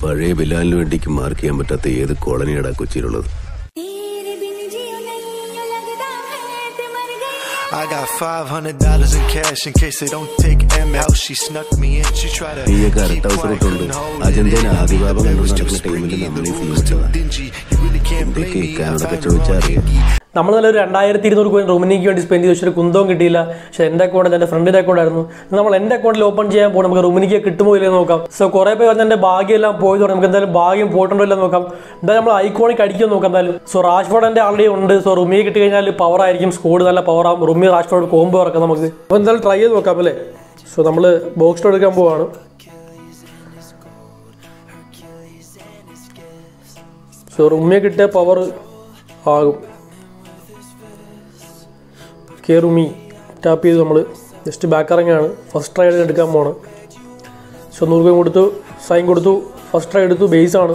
പഴയ ബിലാലിന് വേണ്ടിക്ക് മാർക്ക് ചെയ്യാൻ പറ്റാത്ത ഏത് കോളനിയാടാ കൊച്ചിയിലുള്ളത് तेरे बिन जियो नहीं यूं लगता है ते मर गई I got five hundred dollars in cash in case they don't take M out. She snuck me in. She tried to നീയൊക്കെ keep അടുത്ത quiet, അവസരമുണ്ട് couldn't hold it. അജന്തേന in. ആദിവാപം The bed was കണ്ടു too നടക്കുന്ന ടൈമിൽ springy, നമ്മൾ the ഈ room was too feel dingy. You really can't blame എന്തൊക്കെ me. ഈ I കാണുന്നതൊക്കെ found the wrong ചോദിച്ചാൽ അറിയാം Yankee. നമ്മൾ നല്ലൊരു രണ്ടായിരത്തി ഇരുന്നൂറ് കോയിൻ റൂമിനിക്ക് വേണ്ടി സ്പെൻഡ് ചെയ്ത് പക്ഷേ ഒരു കുന്തവും കിട്ടിയില്ല പക്ഷേ എൻ്റെ അക്കൗണ്ട് എൻ്റെ ഫ്രണ്ടിൻ്റെ അക്കൗണ്ട് ആയിരുന്നു ഇത് നമ്മൾ എൻ്റെ അക്കൗണ്ടിൽ ഓപ്പൺ ചെയ്യാൻ പോകും നമുക്ക് റൂമിനിക്ക് കിട്ടുമോ ഇല്ലെന്ന് നോക്കാം സോ കുറേ പേര് പറഞ്ഞ എൻ്റെ ഭാഗ്യം എല്ലാം പോയത് നമുക്ക് എന്തായാലും ഭാഗ്യം പോയിട്ടുണ്ടോ ഇല്ലെന്ന് നോക്കാം എന്തായാലും നമ്മൾ ഐക്കോണിക് അടിക്കുമെന്ന് നോക്കാം എന്തായാലും സോ റാഷ്ഫോർഡ് എൻ്റെ ആൾറെഡി ഉണ്ട് സോ റുമി കിട്ടി കഴിഞ്ഞാൽ പവർ ആയിരിക്കും സ്കോഡ് നല്ല പവർ ആകും റുമി റാഷ്ഫോർഡ് കോമ്പോ ഇറക്കാം നമുക്ക് അപ്പോൾ എന്തായാലും ട്രൈ ചെയ്ത് നോക്കാം അല്ലേ സോ നമ്മൾ ബോക്സ് എടുക്കാൻ പോവാണ് സോ റുമിയെ കിട്ടിയ പവർ ആകും കയറുമി ടാപ്പ് ചെയ്ത് നമ്മൾ ജസ്റ്റ് ബാക്ക് ഇറങ്ങിയാണ് ഫസ്റ്റ് ട്രൈ എടുക്കാൻ പോണ് സോ നൂറ് രൂപയും കൊടുത്തു സൈൻ കൊടുത്തു ഫസ്റ്റ് ട്രൈ എടുത്തു ബേസ് ആണ്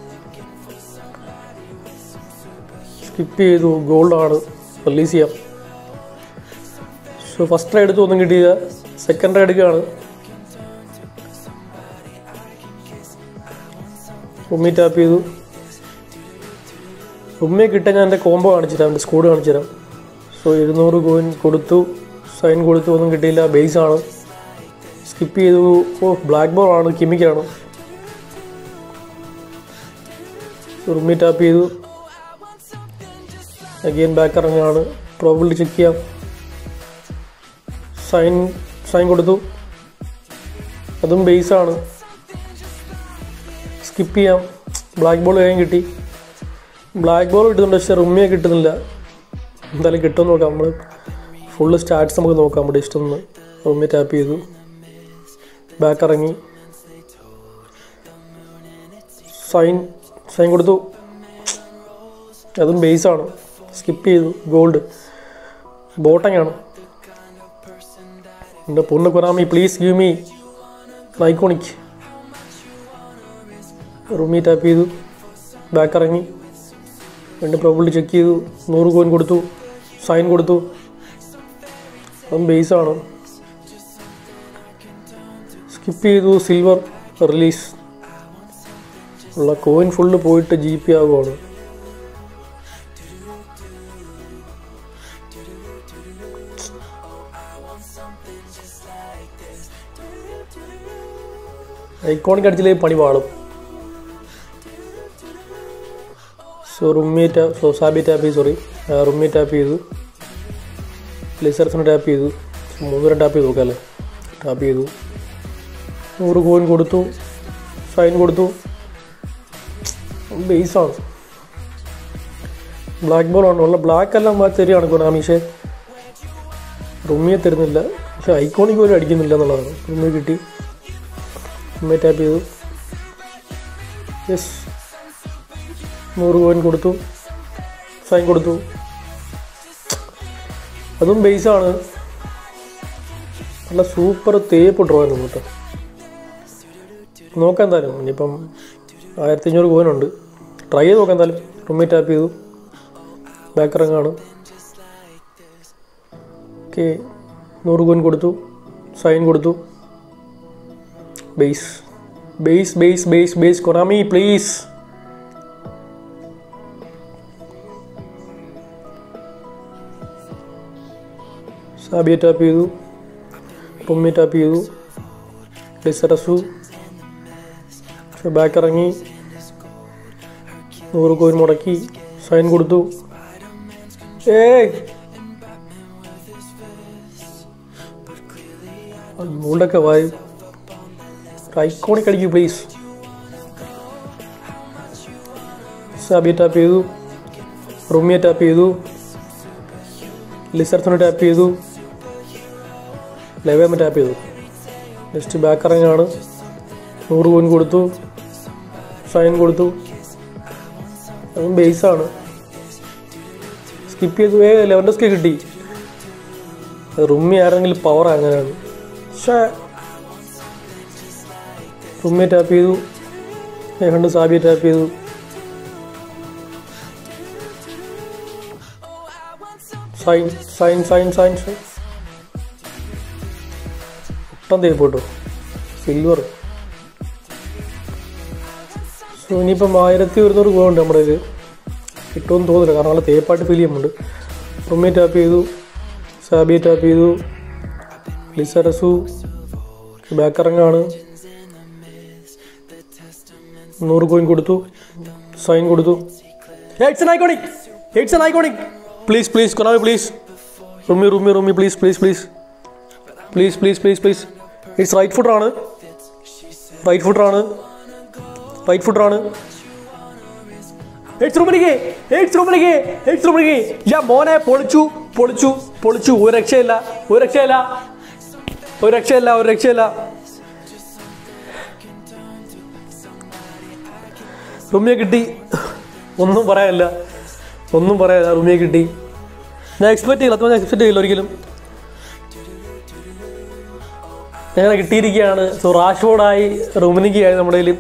സ്കിപ്പ് ചെയ്തു ഗോൾഡാണ് റിലീസ് ചെയ്യാം സോ ഫസ്റ്റ് ട്രൈ എടുത്തു ഒന്നും കിട്ടിയില്ല സെക്കൻഡ് ട്രൈ എടുക്കുകയാണ് ഉമ്മി ടാപ്പ് ചെയ്തു ഉമ്മയെ കിട്ടാൻ ഞാൻ എൻ്റെ കോംബോ കാണിച്ചു തരാം എൻ്റെ സ്കോഡ് കാണിച്ചു തരാം സോ ഇരുന്നൂറ് കോയിൻ കൊടുത്തു സൈൻ കൊടുത്തു ഒന്നും കിട്ടിയില്ല ബേസ് ആണ് സ്കിപ്പ് ചെയ്തു ഓ ബ്ലാക്ക് ബോൾ ആണ് കിമിക്കാണ് ഉറുമി ടാപ്പ് ചെയ്തു അഗെയിൻ ബാക്ക് ഇറങ്ങുകയാണ് പ്രോബിലിറ്റി ചെക്ക് ചെയ്യാം സൈൻ സൈൻ കൊടുത്തു അതും ബേസ് ആണ് സ്കിപ്പ് ചെയ്യാം ബ്ലാക്ക് ബോൾ വേഗം കിട്ടി ബ്ലാക്ക് ബോൾ കിട്ടുന്നുണ്ട് പക്ഷേ റുമ്മിയെ കിട്ടുന്നില്ല എന്തായാലും കിട്ടുമെന്ന് നോക്കാം നമ്മൾ ഫുള്ള് സ്റ്റാറ്റ്സ് നമുക്ക് നോക്കാം നമ്മുടെ ഇഷ്ടം റൂമിൽ ടാപ്പ് ചെയ്തു ബാക്ക് ഇറങ്ങി സൈൻ സൈൻ കൊടുത്തു അതും ബേസാണ് സ്കിപ്പ് ചെയ്തു ഗോൾഡ് ബോട്ടങ്ങാണ് എൻ്റെ പൊണ്ണ് കൊറാമി പ്ലീസ് ഗീവ് മീ ഐക്കോണിക് റൂമി ടാപ്പ് ചെയ്തു ബാക്ക് ഇറങ്ങി രണ്ട് പ്രോബിലിറ്റി ചെക്ക് ചെയ്തു നൂറ് കോയിൻ കൊടുത്തു സൈൻ കൊടുത്തു അതും ബേസാണ് സ്കിപ്പ് ചെയ്തു സിൽവർ റിലീസ് ഉള്ള കോയിൻ ഫുള്ള് പോയിട്ട് ജി പി ആകുവാണ് ഐക്കോണിക് അടിച്ചില്ലേ പണി പാളും സോ റുമ്മി ടാപ്പ് സോ സാബി ടാപ്പ് ചെയ്തു സോറി റുമ്മി ടാപ്പ് ചെയ്തു ലിസർസിന് ടാപ്പ് ചെയ്തു മൂന്നുപേരും ടാപ്പ് ചെയ്ത് നോക്കാം അല്ലേ ടാപ്പ് ചെയ്തു നൂറ് കോയിൻ കൊടുത്തു സൈൻ കൊടുത്തു ബേസാണ് ബ്ലാക്ക് ബോൾ ആണ് ഉള്ള ബ്ലാക്ക് എല്ലാം തരികയാണ് കൊനാമീഷെ റുമ്മിയെ തരുന്നില്ല പക്ഷെ ഐക്കോണിക് പോലും അടിക്കുന്നില്ല എന്നുള്ളതാണ് റുമ്മി കിട്ടി റുമ്മി ടാപ്പ് ചെയ്തു യെസ് നൂറ് കോയിൻ കൊടുത്തു സൈൻ കൊടുത്തു അതും ബേസാണ് നല്ല സൂപ്പർ തേപ്പ് ഡ്രോ ആയിരുന്നു കേട്ടോ നോക്കാം എന്തായാലും ഇനിയിപ്പം ആയിരത്തി അഞ്ഞൂറ് കോയിനുണ്ട് ട്രൈ ചെയ്ത് നോക്കാം എന്തായാലും റൂമിൽ ടാപ്പ് ചെയ്തു ബാക്ക് ഇറങ്ങാണ് ഓക്കെ നൂറ് കോയിൻ കൊടുത്തു സൈൻ കൊടുത്തു base base base base base കൊറാമി പ്ലീസ് സാബിയെ ടാപ്പ് ചെയ്തു പൊമ്മി ടാപ്പ് ചെയ്തു ഡിസറസു ബാക്ക് ഇറങ്ങി നൂറ് കോയിൻ മുടക്കി സൈൻ കൊടുത്തു ഏയ് മുകളിലൊക്കെ വായി ഐക്കോണിക് അടിക്കൂ പ്ലീസ് സാബിയെ ടാപ്പ് ചെയ്തു റുമിയെ ടാപ്പ് ചെയ്തു ലിസർസിനെ ടാപ്പ് ചെയ്തു ലെവേമ ടാപ്പ് ചെയ്തു ജസ്റ്റ് ബാക്ക് ഇറങ്ങാണ് നൂറ് കോയിൻ കൊടുത്തു സൈൻ കൊടുത്തു അതും ബേസാണ് സ്കിപ്പ് ചെയ്തു ഏ ലെവൻ്റെ സ്കി കിട്ടി അത് റുമ്മി ആരെങ്കിലും പവർ അങ്ങനെയാണ് പക്ഷേ റുമ്മിയെ ടാപ്പ് ചെയ്തു കണ്ട് സാബിയെ ടാപ്പ് ചെയ്തു sign sign sign sign sign ഒട്ടം തേപ്പ് കേട്ടോ സിൽവർ സോ ഇനിയിപ്പം ആയിരത്തി ഒരുന്നൂറ് ഗോൾ ഉണ്ട് നമ്മുടെ ഇത് കിട്ടുമെന്ന് തോന്നുന്നില്ല കാരണം നല്ല തേപ്പായിട്ട് ഫീൽ ചെയ്യുന്നുണ്ട് റൂമി ടാപ്പ് ചെയ്തു സാബി ടാപ്പ് ചെയ്തു ലിസറസു ബാക്കിറങ്ങാണ് നൂറ് കോയിൻ കൊടുത്തു സൈൻ കൊടുത്തു it's an iconic it's an iconic please please കൊനാമി പ്ലീസ് റുമി റുമി റുമി please please please please please please please it's right ഫുട്ടറാണ് റൈറ്റ് ഫുട്ടറാണ് റൈറ്റ് ഫുട്ടറാണ് എയ്റ്റ്സ് റൂമിലേക്ക് എയ്റ്റ്സ് റൂമിലേക്ക് എയ്റ്റ്സ് റൂമിലേക്ക് ഞാൻ മോനെ പൊളിച്ചു പൊളിച്ചു പൊളിച്ചു ഒരു രക്ഷയില്ല ഒരു രക്ഷയില്ല ഒരു രക്ഷയില്ല ഒരു രക്ഷയില്ല റുമിയെ കിട്ടി ഒന്നും പറയാനില്ല ഒന്നും പറയാനില്ല റുമിയെ കിട്ടി ഞാൻ എക്സ്പെക്ട് ചെയ്യില്ല അത്ര എക്സ്പെക്ട് ചെയ്യില്ല ഒരിക്കലും അങ്ങനെ കിട്ടിയിരിക്കുകയാണ് സോ റാഷ്ഫോർഡായി റുമിനിക്കായി നമ്മുടെ കയ്യിൽ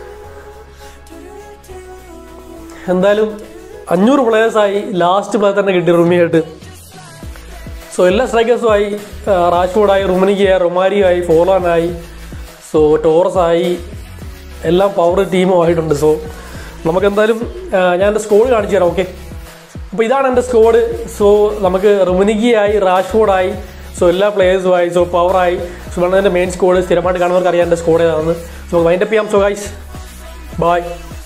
എന്തായാലും അഞ്ഞൂറ് പ്ലെയേഴ്സായി ലാസ്റ്റ് പ്ലെയർ തന്നെ കിട്ടി റുമിയായിട്ട് സോ എല്ലാ സ്ട്രൈക്കേഴ്സുമായി റാഷ്ഫോർഡായി റുമനിക്കായി റൊമാരിയായി ഫോളാനായി സോ ടോറസായി എല്ലാം പവർ ടീമും ആയിട്ടുണ്ട് സോ നമുക്ക് എന്തായാലും ആ, ഞാൻ എൻ്റെ സ്കോഡ് കാണിച്ചു തരാം ഓക്കെ അപ്പോൾ ഇതാണ് എൻ്റെ സ്കോഡ് സോ നമുക്ക് റുമനിക്കിയായി റാഷ്ഫോർഡായി സോ എല്ലാ പ്ലേയേഴ്സുമായി സോ പവറായി സോ വേണം എൻ്റെ മെയിൻ സ്കോഡ് സ്ഥിരമായിട്ട് കാണുന്നവർക്ക് അറിയാം എൻ്റെ സ്കോഡ് ഏതാണെന്ന് സോ വൈൻഡപ്പ് ചെയ്യാം സോ ഗൈസ് ബൈ